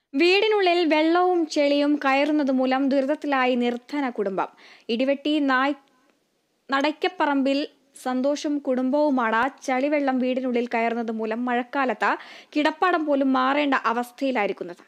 വീടിനുള്ളിൽ വെള്ളവും ചെളിയും കയറുന്നത് മൂലം ദുരിതത്തിലായി നിർധന കുടുംബം ഇടിവെട്ടി നായ് നടയ്ക്കപ്പറമ്പിൽ സന്തോഷും കുടുംബവുമാണ് ചളിവെള്ളം വീടിനുള്ളിൽ കയറുന്നത് മൂലം മഴക്കാലത്ത് കിടപ്പാടം പോലും മാറേണ്ട അവസ്ഥയിലായിരിക്കുന്നത്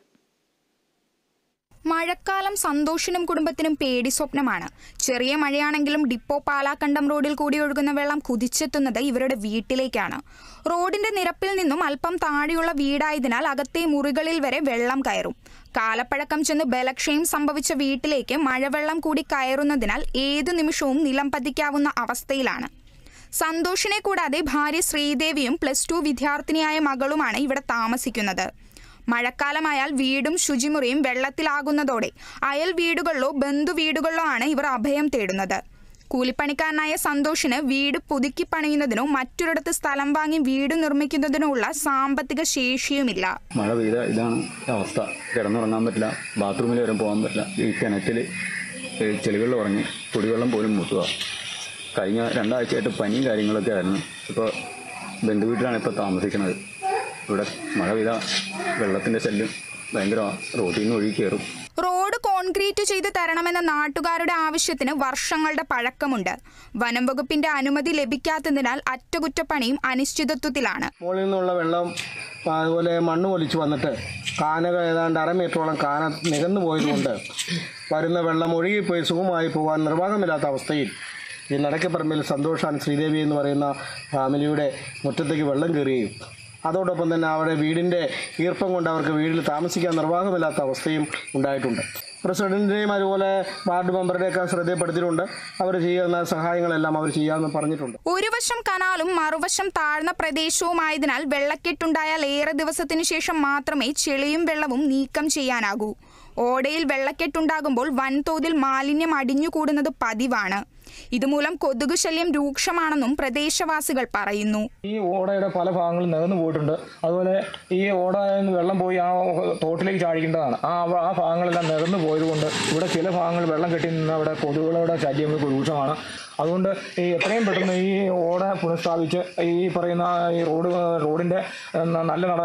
മഴക്കാലം സന്തോഷിനും കുടുംബത്തിനും പേടി സ്വപ്നമാണ് ചെറിയ മഴയാണെങ്കിലും ഡിപ്പോ പാലാക്കണ്ടം റോഡിൽ കൂടി ഒഴുകുന്ന വെള്ളം കുതിച്ചെത്തുന്നത് ഇവരുടെ വീട്ടിലേക്കാണ് റോഡിന്റെ നിരപ്പിൽ നിന്നും അല്പം താഴെയുള്ള വീടായതിനാൽ അകത്തെ മുറികളിൽ വരെ വെള്ളം കയറും കാലപ്പഴക്കം ചെന്ന് ബലക്ഷയം സംഭവിച്ച വീട്ടിലേക്ക് മഴവെള്ളം കൂടി കയറുന്നതിനാൽ ഏതു നിമിഷവും നിലം പതിക്കാവുന്ന അവസ്ഥയിലാണ് സന്തോഷിനെ കൂടാതെ ഭാര്യ ശ്രീദേവിയും പ്ലസ് ടു വിദ്യാർത്ഥിനിയായ മകളുമാണ് ഇവിടെ താമസിക്കുന്നത് മഴക്കാലമായാൽ വീടും ശുചിമുറിയും വെള്ളത്തിലാകുന്നതോടെ അയൽ വീടുകളിലോ ബന്ധു വീടുകളിലോ ആണ് ഇവർ അഭയം തേടുന്നത് കൂലിപ്പണിക്കാരനായ സന്തോഷിന് വീട് പുതുക്കി പണിയുന്നതിനോ മറ്റൊരിടത്ത് സ്ഥലം വാങ്ങി വീട് നിർമ്മിക്കുന്നതിനോ ഉള്ള സാമ്പത്തിക ശേഷിയുമില്ല മഴ പെയ്ത ഇതാണ് അവസ്ഥ കിടന്നുറങ്ങാൻ പറ്റില്ല ബാത്റൂമിൽ വരെ പോകാൻ പറ്റില്ല ഈ കിണറ്റിൽ ചെളികളിൽ ഉറങ്ങി കുടിവെള്ളം പോലും മുട്ടുക കഴിഞ്ഞ രണ്ടാഴ്ചയായിട്ട് പനിയും കാര്യങ്ങളൊക്കെ ആയിരുന്നു ഇപ്പോൾ ബന്ധുവീട്ടിലാണ് ഇപ്പോൾ താമസിക്കുന്നത് ഇവിടെ മഴ പെയ്ത വെള്ളത്തിൻ്റെ ശല്യം ഭയങ്കരമാണ് റോഡിൽ നിന്ന് ഒഴുകി കയറും റോഡ് കോൺക്രീറ്റ് ചെയ്ത് തരണമെന്ന നാട്ടുകാരുടെ ആവശ്യത്തിന് വർഷങ്ങളുടെ പഴക്കമുണ്ട് വനം വകുപ്പിന്റെ അനുമതി ലഭിക്കാത്തതിനാൽ അറ്റകുറ്റപ്പണിയും അനിശ്ചിതത്വത്തിലാണ് മുകളിൽ നിന്നുള്ള വെള്ളം അതുപോലെ മണ്ണ് ഒലിച്ച് വന്നിട്ട് കാനകൾ ഏതാണ്ട് അര മീറ്ററോളം കാന നികന്നു പോയതുകൊണ്ട് വരുന്ന വെള്ളം ഒഴുകിപ്പോയി സുഖമായി പോകാൻ നിർവാഹമില്ലാത്ത അവസ്ഥയിൽ ഈ നടക്കപ്പറമ്പിൽ സന്തോഷാൻ ശ്രീദേവി എന്ന് പറയുന്ന ഫാമിലിയുടെ മുറ്റത്തേക്ക് വെള്ളം കയറുകയും അതോടൊപ്പം തന്നെ അവരുടെ വീടിൻ്റെ ഈർപ്പം കൊണ്ട് അവർക്ക് വീട്ടിൽ താമസിക്കാൻ നിർവാഹമില്ലാത്ത അവസ്ഥയും ഉണ്ടായിട്ടുണ്ട് പ്രസിഡന്റിൻ്റെയും അതുപോലെ വാർഡ് മെമ്പറുടെയൊക്കെ ശ്രദ്ധയപ്പെടുത്തിയിട്ടുണ്ട് അവർ ചെയ്യുന്ന സഹായങ്ങളെല്ലാം അവർ ചെയ്യാമെന്ന് പറഞ്ഞിട്ടുണ്ട് ഒരു വശം കനാലും മറുവശം താഴ്ന്ന പ്രദേശവുമായതിനാൽ വെള്ളക്കെട്ടുണ്ടായാൽ ഏറെ ദിവസത്തിനു ശേഷം മാത്രമേ ചെളിയും വെള്ളവും നീക്കം ചെയ്യാനാകൂ ഓടയിൽ വെള്ളക്കെട്ടുണ്ടാകുമ്പോൾ വൻതോതിൽ മാലിന്യം അടിഞ്ഞുകൂടുന്നത് പതിവാണ് ഇതുമൂലം കൊതുക് ശല്യം രൂക്ഷമാണെന്നും പ്രദേശവാസികൾ പറയുന്നു ഈ ഓടയുടെ പല ഭാഗങ്ങളും നികന്നു പോയിട്ടുണ്ട് അതുപോലെ ഈ ഓടയിൽ നിന്ന് വെള്ളം പോയി ആ തോട്ടിലേക്ക് ചാടിക്കേണ്ടതാണ് ആ ആ ഭാഗങ്ങളെല്ലാം നികന്നു പോയതുകൊണ്ട് ഇവിടെ ചില ഭാഗങ്ങൾ വെള്ളം കെട്ടി നിന്ന് അവിടെ കൊതുകുകളുടെ ശല്യം രൂക്ഷമാണ് അതുകൊണ്ട് ഈ എത്രയും പെട്ടെന്ന് ഈ ഓട പുനഃസ്ഥാപിച്ച് ഈ പറയുന്ന ഈ റോഡ് റോഡിൻ്റെ നല്ല നട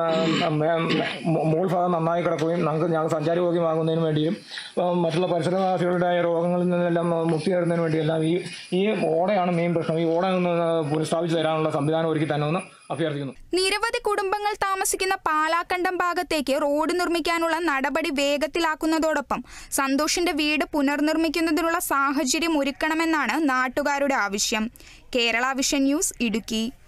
മുകൾ ഭാഗം നന്നായി കിടക്കുകയും നമുക്ക് ഞങ്ങൾ സഞ്ചാരയോഗ്യമാകുന്നതിന് വേണ്ടിയും ഉം, മറ്റുള്ള പരിസരവാസികളുടെ രോഗങ്ങളിൽ നിന്നെല്ലാം മുക്തി നേടുന്നതിന് വേണ്ടിയെല്ലാം ഈ ഈ ഓടയാണ് മെയിൻ പ്രശ്നം ഈ ഓട ഒന്ന് പുനഃസ്ഥാപിച്ച് തരാനുള്ള സംവിധാനം ഒരുക്കി തന്നെ ഒന്ന് അഭ്യർത്ഥിക്കുന്നു നിരവധി കുടുംബങ്ങൾ താമസിക്കുന്ന പാലാക്കണ്ടം ഭാഗത്തേക്ക് റോഡ് നിർമ്മിക്കാനുള്ള നടപടി വേഗത്തിലാക്കുന്നതോടൊപ്പം സന്തോഷിന്റെ വീട് പുനർനിർമ്മിക്കുന്നതിനുള്ള സാഹചര്യം ഒരുക്കണമെന്നാണ് നാട്ടുകാരുടെ ആവശ്യം കേരള വിഷൻ ന്യൂസ് ഇടുക്കി